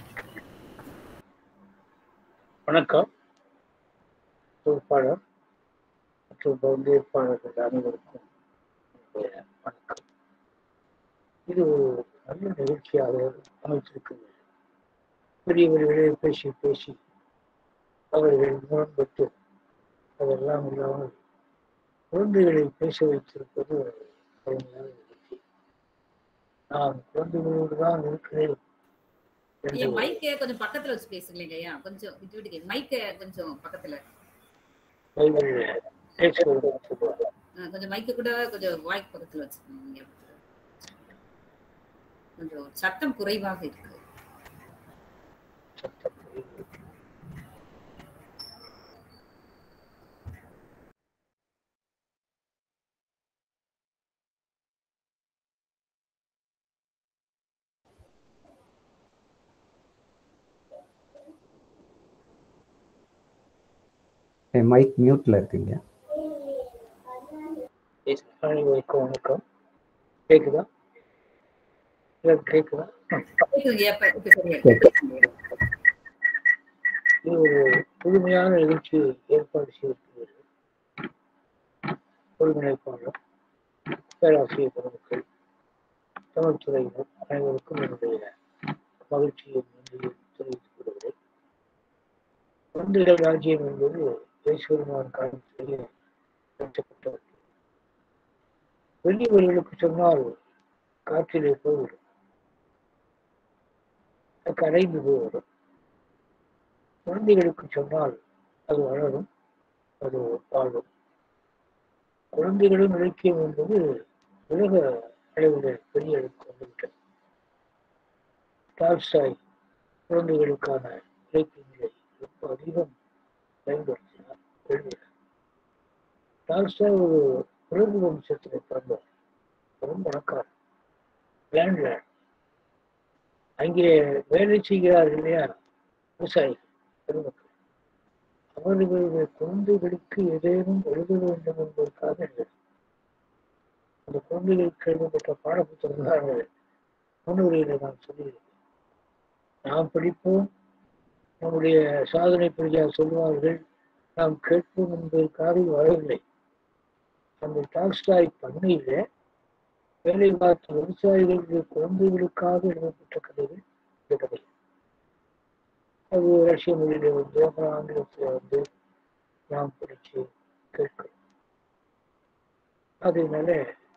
வணக்கம் தொகுப்பாளர் மற்றும் பங்கேற்பாளர்கள் அனைவருக்கும் என்னுடைய வணக்கம் இது ஒரு நல்ல நிகழ்ச்சியாக அமைச்சிருக்கிறது பெரியவர்களே பேசி பேசி அவர்கள் முரண்பட்டு அதெல்லாம் இல்லாமல் குழந்தைகளை பேச வைத்திருப்பது ஒரு அருமையான நிகழ்ச்சி நான் குழந்தைகளோடு தான் இருக்கிறேன் என்று என் மைக்க கொஞ்சம் பக்கத்துல வச்சு பேசுங்களேங்க ஐயா கொஞ்சம் விட்டு விட்டு கேக்கு. மைக்க கொஞ்சம் பக்கத்துல பைபிள் பேசுவது சொல்லுவார் அஹ் கொஞ்சம் மைக்க கூட கொஞ்சம் வாய்க்கு பக்கத்துல வச்சுக்கோங்க கொஞ்சம் சத்தம் குறைவாக இருக்கு மைக் மியூட்ல இருக்குங்க அனைவருக்கும் வணக்கம் கேக்குதா இல்ல, கேக்குதா கேக்குதுங்க ஐயா, இப்ப- இப்ப சரியா இருக்கு. இது ஒரு புதுமையான நிகழ்ச்சி ஏற்பாடு செய்திருக்கிறது ஒருங்கிணைப்பாளர் பேராசிரியர் பெருமக்கள் தமிழ்துறையினர் அனைவருக்கும் என்னுடைய மகிழ்ச்சியை நன்றியை தெரிவித்துக் கொள்கிறேன் குழந்தைகள் ராஜ்யம் என்பது ஈஸ்வரமான காலத்திலேயே கட்டப்பட்டது வெளியவர்களுக்கு சொன்னால் காற்றிலே போய்விடும் கரைந்து போய்விடும் குழந்தைகளுக்கு சொன்னால் அது வளரும் அது வாழும் குழந்தைகளும் இலக்கியம் என்பது உலக அளவில் பெரிய அளவுக்கு வந்துவிட்டது டால்ஸ்டாய் குழந்தைகளுக்கான இலக்கியங்களை ரொம்ப அதிகம் பயன்படுத்தினார் எழுதினார் டால்ஸ்டாய் ஒரு உலக வம்சத்தில் பிறந்தவர் ரொம்ப பணக்காரர் லேண்ட்லேண்ட் அங்கே வேலை செய்கிறார்கள் இல்லையா விவசாயிகள் பெருமக்கள் அவர்களுடைய குழந்தைகளுக்கு ஏதேனும் எழுத வேண்டும் என்பதற்காக எழுதினார் அந்த குழந்தைகளுக்கு எழுதப்பட்ட பாடப்புத்தகங்கள் முன்னுரையில நான் சொல்லியிருக்கேன் நாம் படிப்போம் நம்முடைய சாதனை பிரஜா சொல்வார்கள் நாம் கேட்போம் என்பதற்காக வரவில்லை அந்த டால்ஸ்டாய் பண்ணையில வேலை பார்த்த விவசாயிகளுடைய குழந்தைகளுக்காக எழுதப்பட்ட கதைகள் இந்த கதை அது ரஷ்ய மொழியில வந்து அப்புறம் ஆங்கிலத்துல வந்து நாம் படிச்சு கேட்கிறோம் அதனால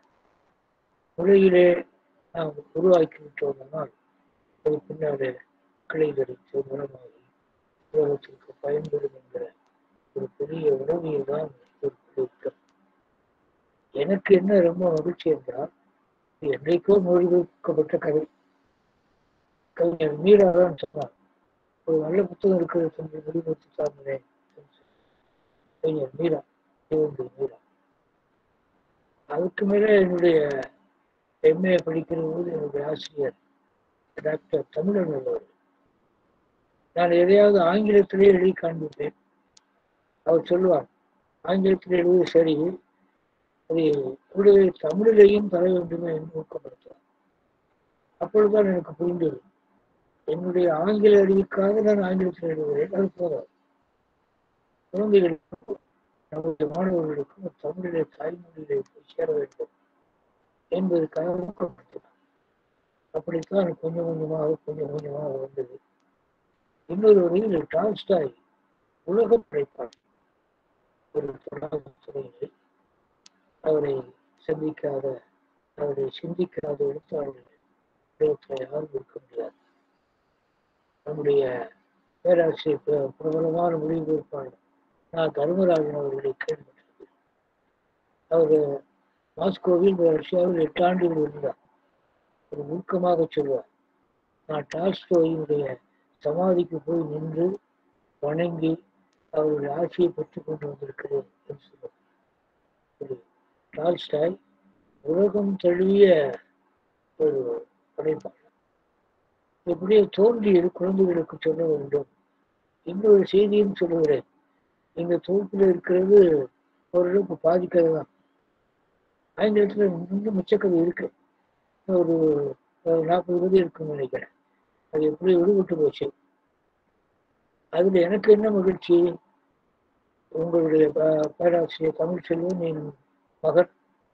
உலகிலே நாம் உருவாக்கி விட்டோம்னால் அது பின்னாலே கிளை தரித்து மூலமாகி உலகத்திற்கு பயன்படும் என்கிற ஒரு பெரிய உணவியல் தான் ஒரு கிடைக்கும் எனக்கு என்ன ரொம்ப மகிழ்ச்சி என்றால் இது என்றைக்கோ மொழிபெயர்க்கப்பட்ட கதை கவிஞர் மீரா தான் சொன்னார் ஒரு நல்ல புத்தகம் இருக்கிறது என்று மொழிபெயர்த்து தாங்களே கவிஞர் மீரா தேவந்தி மீரா அதுக்கு மேல என்னுடைய எம்ஏ படிக்கிற போது என்னுடைய ஆசிரியர் டாக்டர் தமிழன் உள்ளவர் நான் எதையாவது ஆங்கிலத்திலே எழுதி காண்பிப்பேன் அவர் சொல்லுவார் ஆங்கிலத்தில் எழுதுவது சரி அதை கூடவே தமிழிலேயும் தர வேண்டும் என்று ஊக்கப்படுத்துவார் அப்பொழுதுதான் எனக்கு புரிந்தது என்னுடைய ஆங்கில அறிவுக்காக நான் ஆங்கிலத்தில் எழுதுகிறேன் அது போதாது குழந்தைகளுக்கும் நம்முடைய மாணவர்களுக்கும் தமிழிலே தாய்மொழியிலே போய் சேர வேண்டும் என்பதற்காக ஊக்கப்படுத்தினார் அப்படித்தான் கொஞ்சம் கொஞ்சமாக கொஞ்சம் கொஞ்சமாக வந்தது இன்னொரு வழியில் டால்ஸ்டாய் உலக படைப்பார் ஒரு துறையில் அவரை சந்திக்காத அவரை சிந்திக்காத எழுத்தாளர்கள் உலகத்தில் யாரும் இருக்க முடியாது நம்முடைய பேராசிரியர் பிர- பிரபலமான மொழிபெயர்ப்பாளர் நான் தர்மராஜன் அவர்களை கேள்விப்பட்டிருக்கிறேன் அவர் மாஸ்கோவில் ரஷ்யாவில் எட்டு ஆண்டுகள் இருந்தார் ஒரு உருக்கமாக சொல்வார் நான் டால்ஸ்டோயினுடைய சமாதிக்கு போய் நின்று வணங்கி அவருடைய ஆட்சியை பெற்றுக் கொண்டு வந்திருக்கிறேன் என்று சொல்லுவார் ஒரு டால்ஸ்டாய் உலகம் தழுவிய ஒரு படைப்பாளர் எப்படியோ தோன்றியது குழந்தைகளுக்கு சொல்ல வேண்டும் இன்னொரு செய்தியும் சொல்லுகிறேன் இந்த தொகுப்பில் இருக்கிறது ஓரளவுக்கு பாதிக்கதை தான் ஆங்கிலத்தில் இன்னும் மிச்சக்கதை இருக்கு ஒரு ஒரு நாற்பது வதி இருக்குன்னு நினைக்கிறேன் அது எப்படி விடுபட்டு போச்சு அதுல எனக்கு என்ன மகிழ்ச்சி உங்களுடைய ப- பேராசிரியர் தமிழ் செல்வன் என் மகன்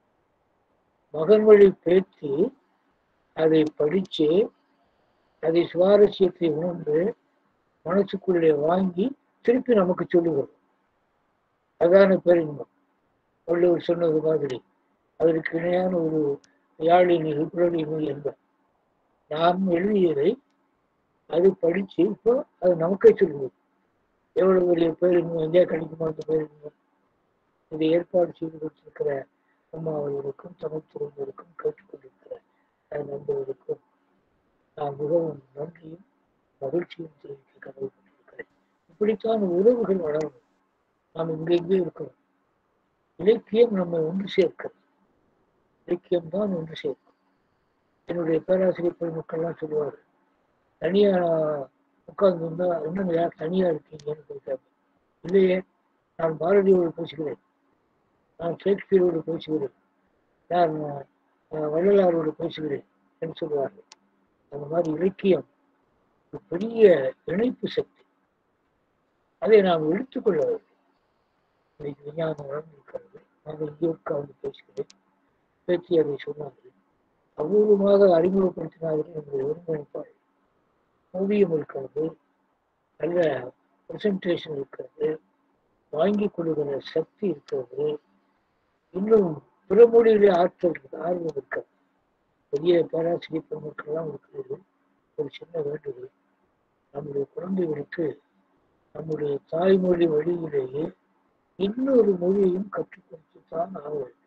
மகன் வழி பேத்தி அதை படிச்சு அதை சுவாரஸ்யத்தை உணர்ந்து மனசுக்குள்ளே வாங்கி திருப்பி நமக்கு சொல்லுகிறோம் அதான பேரின்பம் வள்ளுவர் சொன்னது மாதிரி அதற்கு இணையான ஒரு யாழினி குரலினி என்பர் நாம் எழுதியதை அது படிச்சு இப்போ அது நமக்கே சொல்லுது எவ்வளவு பெரிய பேரின்பம் எங்கேயா கிடைக்குமா அந்த பேரின்பம் இதை ஏற்பாடு செய்து கொடுத்திருக்கிற அம்மா அவர்களுக்கும் தமிழ்த்துறையினருக்கும் கேட்டுக்கொண்டிருக்கிற என் நண்பர்களுக்கும் நான் மிகவும் நன்றியும் மகிழ்ச்சியும் தெரிவிக்க கடமைப்பட்டிருக்கிறேன் இப்படித்தான் உறவுகள் வளரும் நாம் இங்கெங்கே இருக்கிறோம் இலக்கியம் நம்மை ஒன்று சேர்க்கிறது இலக்கியம் தான் ஒன்று சேர்க்கும் என்னுடைய பேராசிரியர் பெருமக்கள்லாம் சொல்லுவார் தனியா உட்கார்ந்துருந்தா இன்னும் யார் தனியா இருக்கீங்கன்னு கேட்காங்க இல்லையே நான் பாரதியோடு பேசுகிறேன் நான் ஷேக்ஸ்பியரோடு பேசுகிறேன் நான் அஹ், வள்ளலாரோடு பேசுகிறேன் என்று சொல்லுவார்கள் அந்த மாதிரி இலக்கியம் ஒரு பெரிய இணைப்பு சக்தி அதை நாம் எடுத்துக்கொள்ள வேண்டும் இன்னைக்கு விஞ்ஞானம் வளர்ந்திருக்கிறது நாங்கள் இங்கே உட்கார்ந்து பேசுகிறேன் பேச்சு அதை சொன்னார்கள் அபூர்வமாக அறிமுகப்படுத்தினார்கள் என்னுடைய ஒருங்கிணைப்பாளர் ஓவியம் இருக்கிறது நல்ல ப்ரெசன்டேஷன் இருக்கிறது வாங்கி கொள்ளுகிற சக்தி இருக்கிறது இன்னும் பிற மொழியிலே ஆற்றல் இருக்குது ஆர்வம் இருக்கிறது பெரிய பேராசிரியர் பெருமக்கள்லாம் இருக்கிறது ஒரு சின்ன வேண்டுதல் நம்முடைய குழந்தைகளுக்கு நம்முடைய தாய்மொழி வழியிலேயே இன்னொரு மொழியையும் கற்றுக் கொடுத்துத்தான் ஆக வேண்டும்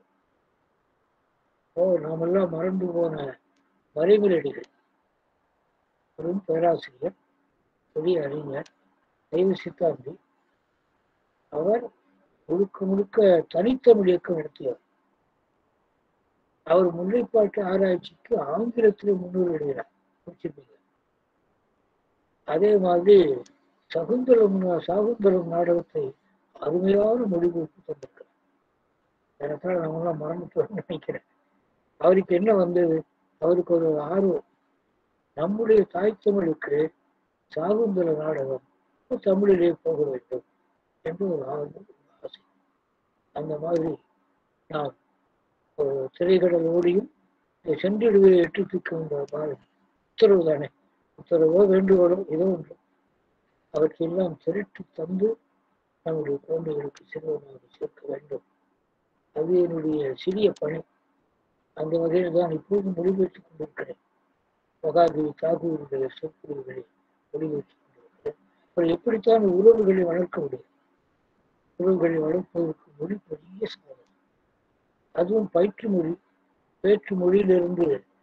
ஓ நாமெல்லாம் மறந்து போன மறைமலடிகள் பெரும் பேராசிரியர் பெரிய அறிஞர் தெய்வ சித்தாந்தி அவர் முழுக்க முழுக்க தனித்தமிழ் இயக்கம் நடத்தியவர் அவர் முல்லைப்பாட்டு ஆராய்ச்சிக்கு ஆங்கிலத்திலே முன்னூறு எழுதினார் முடிச்சிருப்பீங்க அதே மாதிரி சகுந்தலம் சாகுந்தலம் நாடகத்தை அருமையான மொழிபெயர்ப்பு தந்திருக்கிறார் எனக்காக நம்மளாம் மறந்துட்டோம்னு நினைக்கிறேன் அவருக்கு என்ன வந்தது அவருக்கு ஒரு ஆர்வம் நம்முடைய தாய் தமிழுக்கு சாகுந்தல நாடகம் தமிழிலே போக வேண்டும் என்று ஒரு ஆர்வம் ஒரு ஆசை அந்த மாதிரி நாம் ஒரு திரைக்கடல் ஓடியும் சென்றிடுவே எட்டு திக்கு பாருங்க உத்தரவு தானே உத்தரவோ வேண்டுகோளோ ஏதோ ஒன்று அவற்றையெல்லாம் திரட்டி தந்து நம்முடைய குழந்தைகளுக்கு சிறுவனாக சேர்க்க வேண்டும் அது என்னுடைய சிறிய பணி அந்த வகையில் தான் இப்போது மொழிபெயர்த்துக் கொண்டிருக்கிறேன் மகாதேவி தாகூருடைய சொற்பொழிவுகளை மொழிபெயர்த்துக் கொண்டிருக்கிறேன் அப்புறம் எப்படித்தான் உறவுகளை வளர்க்க முடியும் உறவுகளை வளர்ப்பதற்கு மொழி பெரிய சாதனை அதுவும் பயிற்று மொழி வேற்று மொழியிலிருந்து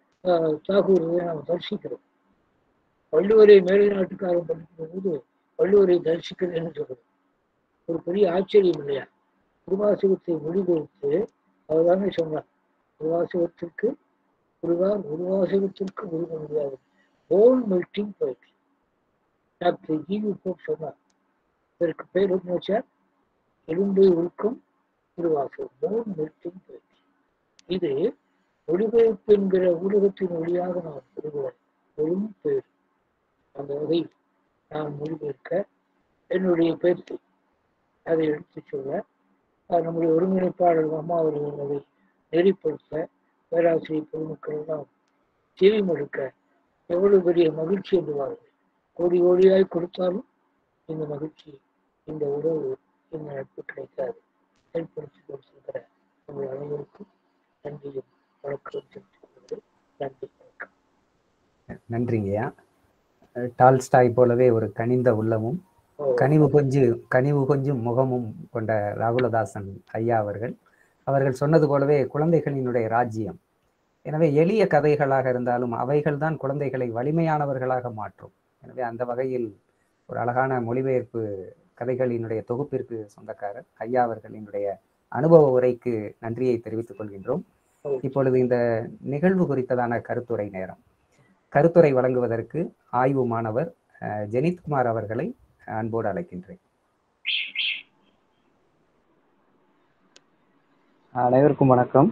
தாகூரை நாம் தரிசிக்கிறோம் வள்ளுவரை மேலை நாட்டுக்காரன் படிக்கிற போது வள்ளுவரை தரிசிக்கிறேன்னு சொல்றோம் ஒரு பெரிய ஆச்சரியம் இல்லையா திருவாசகத்தை மொழிபெயர்த்து அவர் தானே சொன்னார் திருவாசகத்திற்கு ஒருவார் ஒரு வாசகத்திற்கு ஒழுக முடியாது போல் மெல்டிங் போயிட்டு டாக்டர் ஜிவி போப் சொன்னார் இதற்கு பேர் என்ன வச்சார் எலும்பை உருக்கம் திருவாசகம் போல் மெல்டிங் போயிட்டு இது மொழிபெயர்ப்பு என்கிற ஊடகத்தின் வழியாக நாம் பெறுகிற பெரும் பேர் அந்த வகையில் நான் மொழிபெயர்க்க என்னுடைய பேச்சு அதை எடுத்து சொல்ல நம்முடைய ஒருங்கிணைப்பாளர் அம்மா அவர்கள் அதை நெறிப்படுத்த பேராசிரியர் பொதுமக்கள் எல்லாம் செவிமடுக்க எவ்வளவு பெரிய மகிழ்ச்சி என்று வாருங்கள் கோடி கோடியாய் கொடுத்தாலும் இந்த மகிழ்ச்சி இந்த உறவு இந்த நட்பு கிடைக்காது ஏற்படுத்தி கொடுத்திருக்கிற உங்கள் அனைவருக்கும் நன்றியும் வணக்கம் தெரிவித்துக் நன்றி வணக்கம் நன்றிங்கய்யா டால்ஸ்டாய் போலவே ஒரு கனிந்த உள்ளமும் கனிவு கொஞ்சு கனிவு கொஞ்சும் முகமும் கொண்ட ராகுலதாசன் ஐயா அவர்கள் அவர்கள் சொன்னது போலவே குழந்தைகளினுடைய ராஜ்யம் எனவே எளிய கதைகளாக இருந்தாலும் அவைகள் தான் குழந்தைகளை வலிமையானவர்களாக மாற்றும் எனவே அந்த வகையில் ஒரு அழகான மொழிபெயர்ப்பு கதைகளினுடைய தொகுப்பிற்கு சொந்தக்காரர் ஐயா அவர்களினுடைய அனுபவ உரைக்கு நன்றியை தெரிவித்துக் கொள்கின்றோம் இப்பொழுது இந்த நிகழ்வு குறித்ததான கருத்துரை நேரம் கருத்துரை வழங்குவதற்கு ஆய்வு மாணவர் ஜெனித்குமார் அவர்களை அன்போடு அழைக்கின்றேன் அனைவருக்கும் வணக்கம்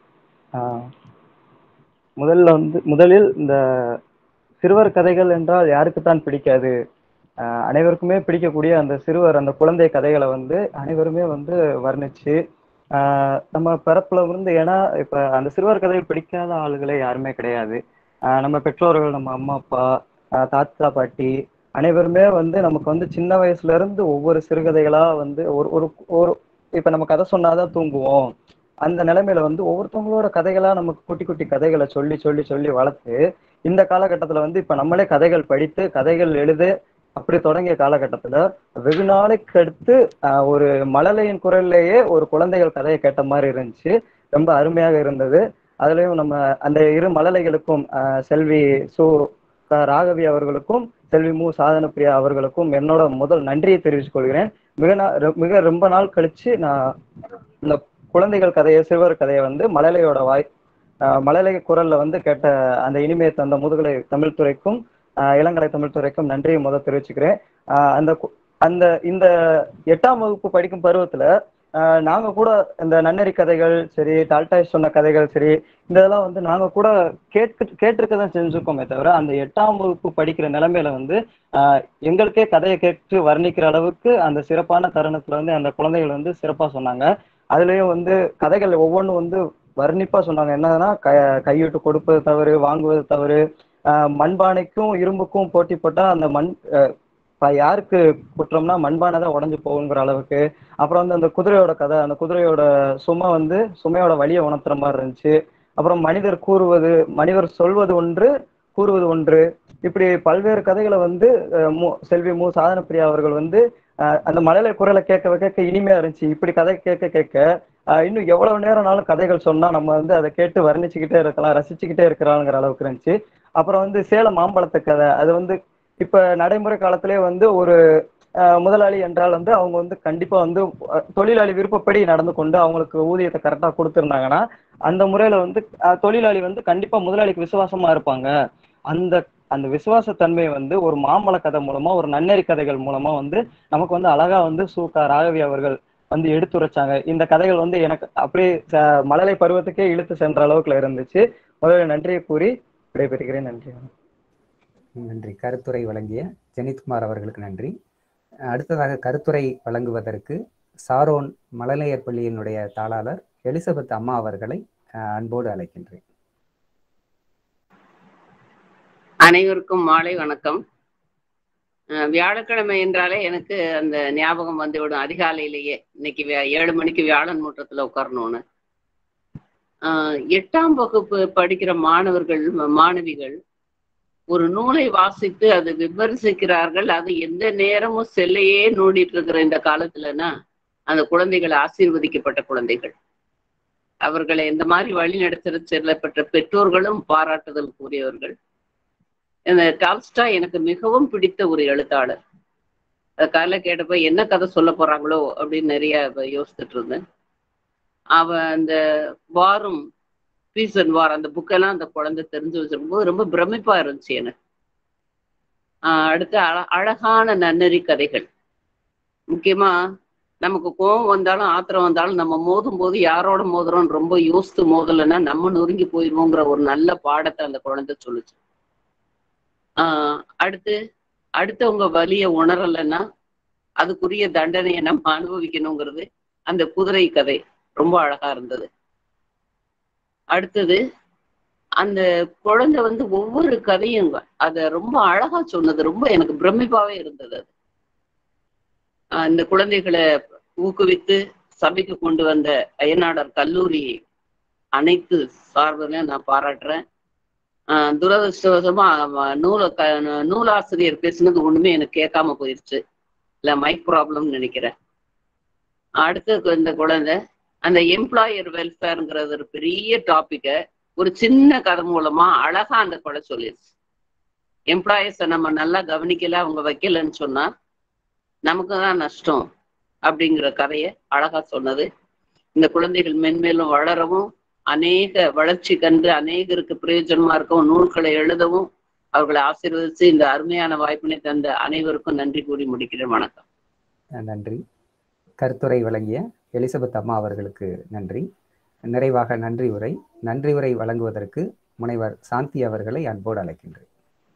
முதல்ல வந்து முதலில் இந்த சிறுவர் கதைகள் என்றால் யாருக்குத்தான் பிடிக்காது அனைவருக்குமே பிடிக்கக்கூடிய அந்த சிறுவர் அந்த குழந்தை கதைகளை வந்து அனைவருமே வந்து வர்ணிச்சு நம்ம பிறப்புல இருந்து ஏன்னா இப்ப அந்த சிறுவர் கதைகள் பிடிக்காத ஆளுகளே யாருமே கிடையாது நம்ம பெற்றோர்கள் நம்ம அம்மா அப்பா தாத்தா பாட்டி அனைவருமே வந்து நமக்கு வந்து சின்ன வயசுல இருந்து ஒவ்வொரு சிறுகதைகளா வந்து ஒரு ஒரு ஒரு இப்ப நம்ம கதை சொன்னாதான் தூங்குவோம் அந்த நிலைமையில வந்து ஒவ்வொருத்தவங்களோட கதைகளா நமக்கு குட்டி குட்டி கதைகளை சொல்லி சொல்லி சொல்லி வளர்த்து இந்த காலகட்டத்துல வந்து இப்ப நம்மளே கதைகள் படித்து கதைகள் எழுது அப்படி தொடங்கிய காலகட்டத்துல வெகு நாளைக்கு அடுத்து ஒரு மழலையின் குரல்லையே ஒரு குழந்தைகள் கதையை கேட்ட மாதிரி இருந்துச்சு ரொம்ப அருமையாக இருந்தது அதுலயும் நம்ம அந்த இரு மழலைகளுக்கும் செல்வி சு ராகவி அவர்களுக்கும் செல்வி மு சாதன பிரியா அவர்களுக்கும் என்னோட முதல் நன்றியை தெரிவித்துக் கொள்கிறேன் மிக மிக ரொம்ப நாள் கழிச்சு நான் இந்த குழந்தைகள் கதையை சிறுவர் கதையை வந்து மழலையோட வாய் மழலை குரல்ல வந்து கேட்ட அந்த இனிமையை தந்த முதுகலை தமிழ் துறைக்கும் இளங்கலை தமிழ் துறைக்கும் நன்றியை முதல் தெரிவிச்சுக்கிறேன் அந்த அந்த இந்த எட்டாம் வகுப்பு படிக்கும் பருவத்துல நாங்க கூட இந்த நன்னறி கதைகள் சரி டால்டாய் சொன்ன கதைகள் சரி இந்த இதெல்லாம் வந்து நாங்க கூட கேட்க கேட்டிருக்க தான் செஞ்சுருக்கோமே தவிர அந்த எட்டாம் வகுப்பு படிக்கிற நிலைமையில வந்து எங்களுக்கே கதையை கேட்டு வர்ணிக்கிற அளவுக்கு அந்த சிறப்பான தருணத்துல வந்து அந்த குழந்தைகள் வந்து சிறப்பா சொன்னாங்க அதுலயும் வந்து கதைகள் ஒவ்வொன்றும் வந்து வர்ணிப்பா சொன்னாங்க என்னதுன்னா க கையிட்டு கொடுப்பது தவறு வாங்குவது தவறு ஆஹ் மண்பானைக்கும் இரும்புக்கும் போட்டி போட்டா அந்த மண் ஆஹ் இப்ப யாருக்கு குற்றம்னா மண்பானை தான் உடஞ்சு போகுங்கிற அளவுக்கு அப்புறம் வந்து அந்த குதிரையோட கதை அந்த குதிரையோட சுமை வந்து சுமையோட வழியை உணர்த்துற மாதிரி இருந்துச்சு அப்புறம் மனிதர் கூறுவது மனிதர் சொல்வது ஒன்று கூறுவது ஒன்று இப்படி பல்வேறு கதைகளை வந்து அஹ், மு செல்வி மு சாதன பிரியா அவர்கள் வந்து அஹ், அந்த மழலை குரலை கேட்க கேட்க இனிமையா இருந்துச்சு இப்படி கதை கேட்க கேட்க அஹ், இன்னும் எவ்வளவு நேரம்னாலும் கதைகள் சொன்னா நம்ம வந்து அதை கேட்டு வர்ணிச்சுக்கிட்டே இருக்கலாம் ரசிச்சுக்கிட்டே இருக்கிறாங்கிற அளவுக்கு இருந்துச்சு அப்புறம் வந்து சேலம் மாம்பழத்து கதை அது வந்து இப்ப நடைமுறை காலத்திலே வந்து ஒரு அஹ், முதலாளி என்றால் வந்து அவங்க வந்து கண்டிப்பா வந்து அஹ், தொழிலாளி விருப்பப்படி நடந்து கொண்டு அவங்களுக்கு ஊதியத்தை கரெக்டா கொடுத்துருந்தாங்கன்னா அந்த முறையில வந்து அஹ், தொழிலாளி வந்து கண்டிப்பா முதலாளிக்கு விசுவாசமா இருப்பாங்க அந்த அந்த விசுவாசத்தன்மையை வந்து ஒரு மாம்பழ கதை மூலமா ஒரு நன்னெறி கதைகள் மூலமா வந்து நமக்கு வந்து அழகா வந்து சூகா ராகவி அவர்கள் வந்து எடுத்துரைச்சாங்க இந்த கதைகள் வந்து எனக்கு அப்படியே ச- மழலை பருவத்துக்கே இழுத்து சென்ற அளவுக்குல இருந்துச்சு முதல்ல நன்றியை கூறி விடைபெறுகிறேன் நன்றி நன்றி கருத்துரை வழங்கிய ஜெனித்குமார் அவர்களுக்கு நன்றி அடுத்ததாக கருத்துரை வழங்குவதற்கு சாரோன் மழலையர் பள்ளியினுடைய தாளாளர் எலிசபெத் அம்மா அவர்களை அஹ், அன்போடு அழைக்கின்றேன் அனைவருக்கும் மாலை வணக்கம் அஹ் வியாழக்கிழமை என்றாலே எனக்கு அந்த ஞாபகம் வந்துவிடும் அதிகாலையிலேயே இன்னைக்கு வே- ஏழு மணிக்கு வியாழன் மூற்றத்துல உட்காரணும்னு ஆஹ் எட்டாம் வகுப்பு படிக்கிற மாணவர்கள் ம- மாணவிகள் ஒரு நூலை வாசித்து அதை விமர்சிக்கிறார்கள் அது எந்த நேரமும் செல்லையே நோண்டிட்டு இருக்கிற இந்த காலத்துலனா அந்த குழந்தைகள் ஆசீர்வதிக்கப்பட்ட குழந்தைகள் அவர்களை இந்த மாதிரி வழி நடத்த செல்லப்பட்ட பெற்றோர்களும் பாராட்டுதலுக்குரியவர்கள் இந்த டால்ஸ்டா எனக்கு மிகவும் பிடித்த ஒரு எழுத்தாளர் அது காலைல கேட்டப்ப என்ன கதை சொல்ல போறாங்களோ அப்படின்னு நிறைய இப்ப யோசிச்சுட்டு இருந்தேன் அவ அந்த வாரும் பீஸ் அண்ட் வார் அந்த புக்கெல்லாம் அந்த குழந்தை தெரிஞ்சு வச்சிருக்கும் போது ரொம்ப பிரமிப்பா இருந்துச்சு எனக்கு ஆஹ் அடுத்து அழ அழகான நன்னெறி கதைகள் முக்கியமா நமக்கு கோவம் வந்தாலும் ஆத்திரம் வந்தாலும் நம்ம மோதும் போது யாரோட மோதுறோம்னு ரொம்ப யோசித்து மோதலைன்னா நம்ம நொறுங்கி போயிடுவோங்கிற ஒரு நல்ல பாடத்தை அந்த குழந்தை சொல்லுச்சு ஆஹ் அடுத்து அடுத்தவங்க வலிய உணரலைன்னா அதுக்குரிய தண்டனையை நம்ம அனுபவிக்கணுங்கிறது அந்த குதிரை கதை ரொம்ப அழகா இருந்தது அடுத்தது அந்த குழந்தை வந்து ஒவ்வொரு கதையும் அத ரொம்ப அழகா சொன்னது ரொம்ப எனக்கு பிரமிப்பாவே இருந்தது அது ஆஹ் இந்த குழந்தைகளை ஊக்குவித்து சபைக்கு கொண்டு வந்த அய்யநாடர் கல்லூரி அனைத்து சார்பிலையும் நான் பாராட்டுறேன் ஆஹ் துரதிருஷ்டவசமா அவ- நூல க நூலாசிரியர் பேசுனது ஒண்ணுமே எனக்கு கேட்காம போயிருச்சு இல்ல மைக் ப்ராப்ளம்னு நினைக்கிறேன் அடுத்து இந்த குழந்தை அந்த எம்ப்ளாயர் வெல்ஃபேர்ங்கிறது ஒரு பெரிய டாபிக்க ஒரு சின்ன கதை மூலமா அழகா அந்த கொலை சொல்லிருச்சு எம்ப்ளாயர்ஸை நம்ம நல்லா கவனிக்கல அவங்க வைக்கலன்னு சொன்னா நமக்கு தான் நஷ்டம் அப்படிங்கிற கதையை அழகா சொன்னது இந்த குழந்தைகள் மென்மேலும் வளரவும் அநேக வளர்ச்சி கண்டு அநேகருக்கு பிரயோஜனமா இருக்கும் நூல்களை எழுதவும் அவர்களை ஆசீர்வதிச்சு இந்த அருமையான வாய்ப்பினை தந்த அனைவருக்கும் நன்றி கூறி முடிக்கிறேன் வணக்கம் அஹ், நன்றி கருத்துரை வழங்கிய எலிசபெத் அம்மா அவர்களுக்கு நன்றி நிறைவாக நன்றி உரை நன்றி உரை வழங்குவதற்கு முனைவர் சாந்தி அவர்களை அன்போடு அழைக்கின்றேன்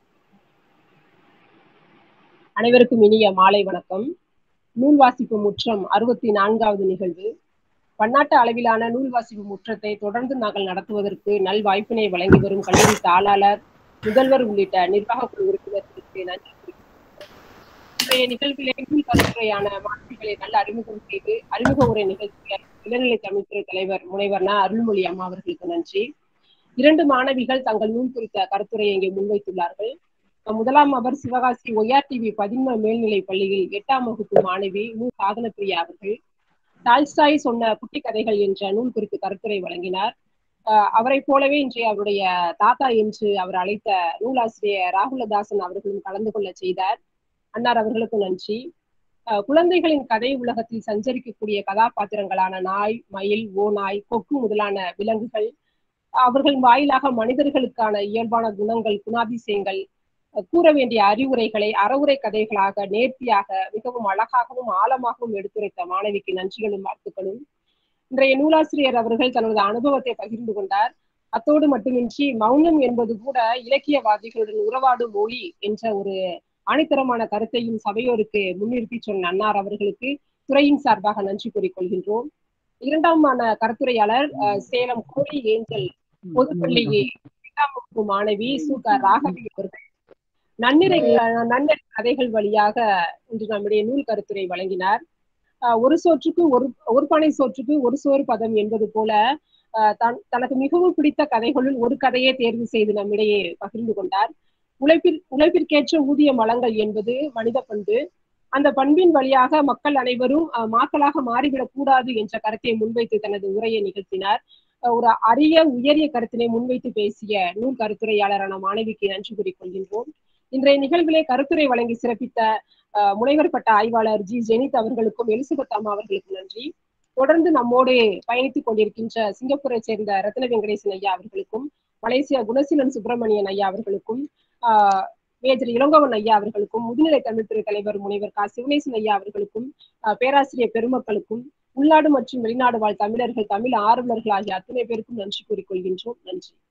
அனைவருக்கும் இனிய மாலை வணக்கம் நூல் வாசிப்பு முற்றம் அறுபத்தி நான்காவது நிகழ்வு பன்னாட்டு அளவிலான நூல் வாசிப்பு முற்றத்தை தொடர்ந்து நாங்கள் நடத்துவதற்கு நல் வாய்ப்பினை வழங்கி வரும் கல்லூரி தாளாளர் முதல்வர் உள்ளிட்ட நிர்வாக குழு உறுப்பினர்களுக்கு நன்றி இன்றைய நிகழ்விலே நூல் கருத்துரையான மாணவிகளை நல்ல அறிமுகம் செய்து அறிமுக உரை நிகழ்த்திய இளநிலை தமிழ்துறை தலைவர் முனைவர் ந அருள்மொழி அம்மா அவர்களுக்கு நன்றி இரண்டு மாணவிகள் தங்கள் நூல் குறித்த கருத்துரையை இங்கே முன்வைத்துள்ளார்கள் முதலாம் அவர் சிவகாசி ஒய்ஆர் டிவி பதின்ம மேல்நிலை பள்ளியில் எட்டாம் வகுப்பு மாணவி மு சாதனப்பிரியா அவர்கள் டால்ஸ்டாய் சொன்ன குட்டி கதைகள் என்ற நூல் குறித்து கருத்துரை வழங்கினார் அஹ் அவரைப் போலவே இன்றைய அவருடைய தாத்தா என்று அவர் அழைத்த நூலாசிரியர் ராகுலதாசன் அவர்களும் கலந்து கொள்ள செய்தார் அன்னார் அவர்களுக்கு நன்றி அஹ் குழந்தைகளின் கதை உலகத்தில் சஞ்சரிக்கக்கூடிய கதாபாத்திரங்களான நாய் மயில் ஓநாய் கொக்கு முதலான விலங்குகள் அவர்கள் வாயிலாக மனிதர்களுக்கான இயல்பான குணங்கள் குணாதிசயங்கள் கூற வேண்டிய அறிவுரைகளை அறவுரை கதைகளாக நேர்த்தியாக மிகவும் அழகாகவும் ஆழமாகவும் எடுத்துரைத்த மாணவிக்கு நன்றிகளும் வாழ்த்துக்களும் இன்றைய நூலாசிரியர் அவர்கள் தனது அனுபவத்தை பகிர்ந்து கொண்டார் அத்தோடு மட்டுமின்றி மௌனம் என்பது கூட இலக்கியவாதிகளுடன் உறவாடும் மொழி என்ற ஒரு ஆணித்தரமான கருத்தையும் சபையோருக்கு முன்னிறுத்தி சொன்ன அன்னார் அவர்களுக்கு துறையின் சார்பாக நன்றி கூறிக்கொள்கின்றோம் இரண்டாமான கருத்துரையாளர் அஹ், சேலம் கோழி ஏஞ்சல் பொதுப்பள்ளி எட்டாம் வகுப்பு மாணவி சு க ராகவி அவர்கள் நன்னிறை நன்னறி கதைகள் வழியாக இன்று நம்முடைய நூல் கருத்துரை வழங்கினார் அஹ், ஒரு சோற்றுக்கு ஒரு ஒரு பானை சோற்றுக்கு ஒரு சோறு பதம் என்பது போல அஹ், தன் தனக்கு மிகவும் பிடித்த கதைகளுள் ஒரு கதையை தேர்வு செய்து நம்மிடையே பகிர்ந்து கொண்டார் உழைப்பிற் உழைப்பிற்கேற்ற ஊதியம் வழங்கல் என்பது மனித பண்பு அந்த பண்பின் வழியாக மக்கள் அனைவரும் அஹ், மாக்களாக மாறிவிடக் கூடாது என்ற கருத்தை முன்வைத்து தனது உரையை நிகழ்த்தினார் அஹ், ஒரு அரிய உயரிய கருத்தினை முன்வைத்து பேசிய நூல் கருத்துரையாளரான மாணவிக்கு நன்றி கூறிக்கொள்கின்றோம் இன்றைய நிகழ்விலே கருத்துரை வழங்கி சிறப்பித்த அஹ், முனைவர் பட்ட ஆய்வாளர் ஜி ஜெனித் அவர்களுக்கும் எலிசபெத் அம்மா அவர்களுக்கும் நன்றி தொடர்ந்து நம்மோடு பயணித்துக் கொண்டிருக்கின்ற சிங்கப்பூரை சேர்ந்த ரத்ன வெங்கடேசன் ஐயா அவர்களுக்கும் மலேசியா குணசீலன் சுப்பிரமணியன் ஐயா அவர்களுக்கும் ஆஹ் மேஜர் இளங்கோவன் ஐயா அவர்களுக்கும் முதுநிலை தமிழ்துறை தலைவர் முனைவர் கா சிவனேசன் ஐயா அவர்களுக்கும் ஆஹ் பேராசிரியர் பெருமக்களுக்கும் உள்நாடு மற்றும் வெளிநாடு வாழ் தமிழர்கள் தமிழ் ஆர்வலர்கள் ஆகிய அத்தனை பேருக்கும் நன்றி கூறிக்கொள்கின்றோம் நன்றி